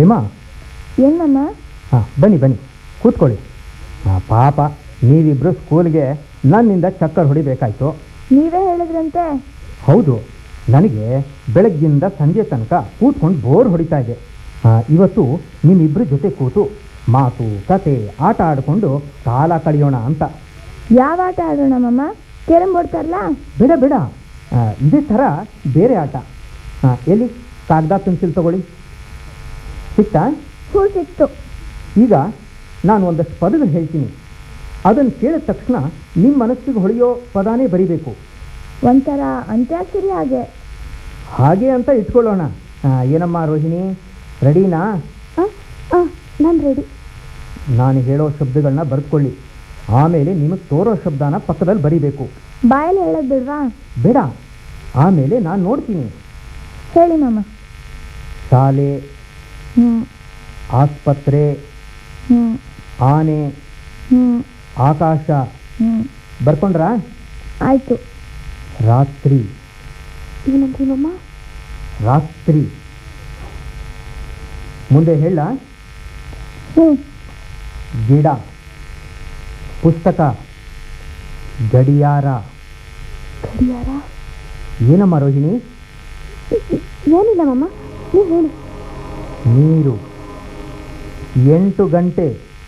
ಹೇಮಾ ಏನಮ್ಮ ಹಾಂ ಬನ್ನಿ ಬನ್ನಿ ಕೂತ್ಕೊಳ್ಳಿ ಹಾಂ ಪಾಪ ನೀವಿಬ್ಬರು ಸ್ಕೂಲ್ಗೆ ನನ್ನಿಂದ ಚಕ್ಕರ್ ಹೊಡಿಬೇಕಾಯ್ತು ನೀವೇ ಹೇಳಿದ್ರಂತೆ ಹೌದು ನನಗೆ ಬೆಳಗ್ಗಿಂದ ಸಂಜೆ ತನಕ ಕೂತ್ಕೊಂಡು ಬೋರ್ ಹೊಡಿತಾ ಇದೆ ಆ, ಇವತ್ತು ನಿಮ್ಮಿಬ್ಬರ ಜೊತೆ ಕೂತು ಮಾತು ಕತೆ ಆಟ ಆಡಿಕೊಂಡು ಕಾಲ ಕಳೆಯೋಣ ಅಂತ ಯಾವ ಆಟ ಆಡೋಣ ಮಮ್ಮ ಕೆರಂ ಬೋರ್ಡ್ ಬೇಡ ಬೇಡ ಆ, ಇದೇ ಥರ ಬೇರೆ ಆಟ ಆ, ಎಲ್ಲಿ ಕಾಗದ ಪೆನ್ಸಿಲ್ ತಗೊಳ್ಳಿ ಸಿಕ್ತಾ ಹೂ ಸಿಕ್ತು ಈಗ ನಾನು ಒಂದಷ್ಟು ಪದಗಳು ಹೇಳ್ತೀನಿ ಅದನ್ನು ಕೇಳಿದ ತಕ್ಷಣ ನಿಮ್ಮ ಮನಸ್ಸಿಗೆ ಹೊಳೆಯೋ ಪದಾನೇ ಬರಿಬೇಕು ಒಂಥರ ಅಂತ್ಯಾಕ್ಷರಿ ಹಾಗೆ ಹಾಗೆ ಅಂತ ಇಟ್ಕೊಳ್ಳೋಣ ಆ, ಏನಮ್ಮ ರೋಹಿಣಿ ರೆಡಿನಾ ನಾನು ರೆಡಿ ನಾನು ಹೇಳೋ ಶಬ್ದಗಳನ್ನ ಬರೆದುಕೊಳ್ಳಿ ಆಮೇಲೆ ನಿಮಗೆ ತೋರೋ ಶಬ್ದನ ಪಕ್ಕದಲ್ಲಿ ಬರಿಬೇಕು ಬಾಯಲ್ಲಿ ಹೇಳೋದು ಬಿಡ್ವಾ ಬೇಡ ಆಮೇಲೆ ನಾನು ನೋಡ್ತೀನಿ ಹೇಳಿ ಮಮ್ಮ ಶಾಲೆ ಹ್ಞೂ ಆಸ್ಪತ್ರೆ ಹ್ಞೂ ಆನೆ ಹ್ಞೂ ಆಕಾಶ ಹ್ಞೂ ಬರ್ಕೊಂಡ್ರಾ ಆಯಿತು ರಾತ್ರಿ ಏನಂತೀವಿ ಮಮ್ಮ ರಾತ್ರಿ ಮುಂದೆ ಹೇಳ ಹ್ಞೂ ಗಿಡ ಪುಸ್ತಕ ಗಡಿಯಾರ ಗಡಿಯಾರ ಏನಮ್ಮ ರೋಹಿಣಿ ಏನಿಲ್ಲ ಮಮ್ಮ ನೀವು ಹೇಳಿ ನೀರು ಎಂಟು ಗಂಟೆ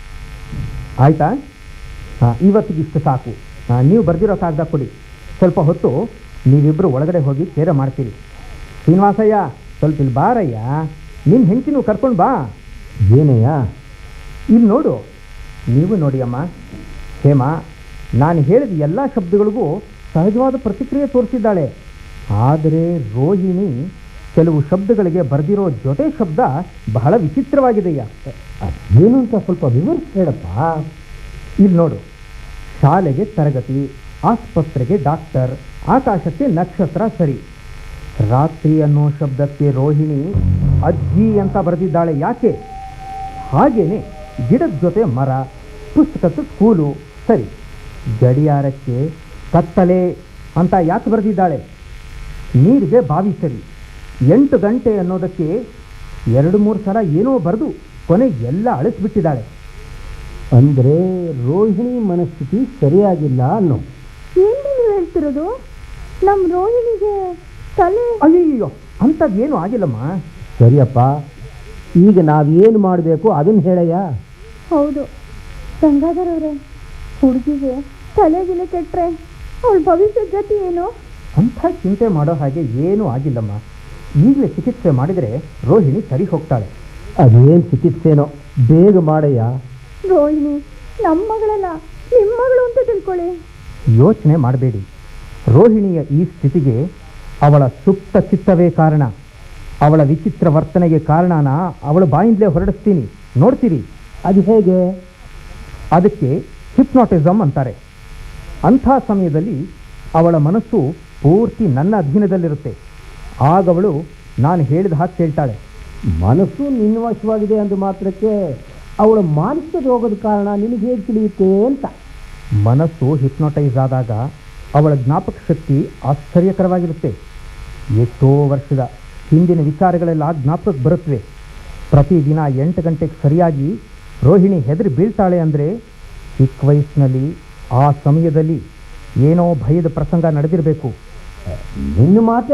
ಆಯ್ತಾ ಹಾಂ ಇವತ್ತಿಗಿಷ್ಟು ಸಾಕು ಆ, ನೀವು ಬರೆದಿರೋ ಕಾಗದ ಕೊಡಿ ಸ್ವಲ್ಪ ಹೊತ್ತು ನೀವಿಬ್ಬರು ಒಳಗಡೆ ಹೋಗಿ ಕೇರ ಮಾಡ್ತೀರಿ ಶ್ರೀನಿವಾಸಯ್ಯ ಸ್ವಲ್ಪ ಇಲ್ಲಿ ಬಾರಯ್ಯ ನಿನ್ನ ಹೆಂಡತಿನೂ ಕರ್ಕೊಂಡು ಬಾ ಏನಯ್ಯ ಇಲ್ಲಿ ನೋಡು ನೀವು ನೋಡಿ ಅಮ್ಮ ಹೇಮಾ ನಾನು ಹೇಳಿದ ಎಲ್ಲ ಶಬ್ದಗಳಿಗೂ ಸಹಜವಾದ ಪ್ರತಿಕ್ರಿಯೆ ತೋರಿಸಿದ್ದಾಳೆ ಆದರೆ ರೋಹಿಣಿ ಕೆಲವು ಶಬ್ದಗಳಿಗೆ ಬರೆದಿರೋ ಜೊತೆ ಶಬ್ದ ಬಹಳ ವಿಚಿತ್ರವಾಗಿದೆಯ ಏನು ಅಂತ ಸ್ವಲ್ಪ ವಿವರಿಸಿ ಹೇಳಪ್ಪ ಇಲ್ಲಿ ನೋಡು ಶಾಲೆಗೆ ತರಗತಿ ಆಸ್ಪತ್ರೆಗೆ ಡಾಕ್ಟರ್ ಆಕಾಶಕ್ಕೆ ನಕ್ಷತ್ರ ಸರಿ ರಾತ್ರಿ ಅನ್ನೋ ಶಬ್ದಕ್ಕೆ ರೋಹಿಣಿ ಅಜ್ಜಿ ಅಂತ ಬರೆದಿದ್ದಾಳೆ ಯಾಕೆ ಹಾಗೇನೆ ಗಿಡದ ಜೊತೆ ಮರ ಪುಸ್ತಕಕ್ಕೆ ಸ್ಕೂಲು ಸರಿ ಗಡಿಯಾರಕ್ಕೆ ಕತ್ತಲೆ ಅಂತ ಯಾಕೆ ಬರೆದಿದ್ದಾಳೆ ನೀರಿಗೆ ಬಾವಿ ಸರಿ ಎಂಟು ಗಂಟೆ ಅನ್ನೋದಕ್ಕೆ ಎರಡು ಮೂರು ಸಲ ಏನೋ ಬರೆದು ಕೊನೆ ಎಲ್ಲ ಅಳಿಸ್ಬಿಟ್ಟಿದ್ದಾಳೆ ಅಂದರೆ ರೋಹಿಣಿ ಮನಸ್ಥಿತಿ ಸರಿಯಾಗಿಲ್ಲ ಅನ್ನೋ ಏನು ನೀವು ಹೇಳ್ತಿರೋದು ನಮ್ಮ ರೋಹಿಣಿಗೆ ತಲೆ ಅಯ್ಯಯ್ಯೋ ಅಂಥದ್ದೇನು ಆಗಿಲ್ಲಮ್ಮ ಸರಿಯಪ್ಪ ಈಗ ನಾವೇನು ಮಾಡಬೇಕು ಅದನ್ನು ಹೇಳಯ್ಯ ಹೌದು ಗಂಗಾಧರ್ ಅವರೇ ಹುಡುಗಿಗೆ ತಲೆಗಿಲೆ ಕೆಟ್ಟರೆ ಅವಳ ಭವಿಷ್ಯದ ಗತಿ ಏನು ಅಂಥ ಚಿಂತೆ ಮಾಡೋ ಹಾಗೆ ಏನೂ ಆಗಿಲ್ಲಮ್ಮ ಈಗಲೇ ಚಿಕಿತ್ಸೆ ಮಾಡಿದರೆ ರೋಹಿಣಿ ಸರಿ ಹೋಗ್ತಾಳೆ ಅದೇನು ಚಿಕಿತ್ಸೆನೋ ಬೇಗ ಮಾಡಯ್ಯ ರೋಹಿಣಿ ನಮ್ಮ ಮಗಳಲ್ಲ ನಿಮ್ಮ ಮಗಳು ಅಂತ ತಿಳ್ಕೊಳ್ಳಿ ಯೋಚನೆ ಮಾಡಬೇಡಿ ರೋಹಿಣಿಯ ಈ ಸ್ಥಿತಿಗೆ ಅವಳ ಸುಪ್ತ ಚಿತ್ತವೇ ಕಾರಣ ಅವಳ ವಿಚಿತ್ರ ವರ್ತನೆಗೆ ಕಾರಣನ ಅವಳ ಬಾಯಿಂದಲೇ ಹೊರಡಿಸ್ತೀನಿ ನೋಡ್ತೀರಿ ಅದು ಹೇಗೆ ಅದಕ್ಕೆ ಹಿಪ್ನಾಟಿಸಮ್ ಅಂತಾರೆ ಅಂಥ ಸಮಯದಲ್ಲಿ ಅವಳ ಮನಸ್ಸು ಪೂರ್ತಿ ನನ್ನ ಅಧೀನದಲ್ಲಿರುತ್ತೆ ಆಗವಳು ನಾನು ಹೇಳಿದ ಹಾಗೆ ಕೇಳ್ತಾಳೆ ಮನಸ್ಸು ನಿನ್ನ ವಶವಾಗಿದೆ ಅಂದು ಮಾತ್ರಕ್ಕೆ ಅವಳ ಮಾನಸಿಕ ರೋಗದ ಕಾರಣ ನಿನಗೆ ಹೇಗೆ ತಿಳಿಯುತ್ತೆ ಅಂತ ಮನಸ್ಸು ಹಿಪ್ನೋಟೈಸ್ ಆದಾಗ ಅವಳ ಜ್ಞಾಪಕ ಶಕ್ತಿ ಆಶ್ಚರ್ಯಕರವಾಗಿರುತ್ತೆ ಎಷ್ಟೋ ವರ್ಷದ ಹಿಂದಿನ ವಿಚಾರಗಳೆಲ್ಲ ಜ್ಞಾಪಕಕ್ಕೆ ಬರುತ್ತವೆ ಪ್ರತಿದಿನ ಎಂಟು ಗಂಟೆಗೆ ಸರಿಯಾಗಿ ರೋಹಿಣಿ ಹೆದರಿ ಬೀಳ್ತಾಳೆ ಅಂದರೆ ಚಿಕ್ಕ ವಯಸ್ಸಿನಲ್ಲಿ ಆ ಸಮಯದಲ್ಲಿ ಏನೋ ಭಯದ ಪ್ರಸಂಗ ನಡೆದಿರಬೇಕು ನಿನ್ನ ಮಾತೆ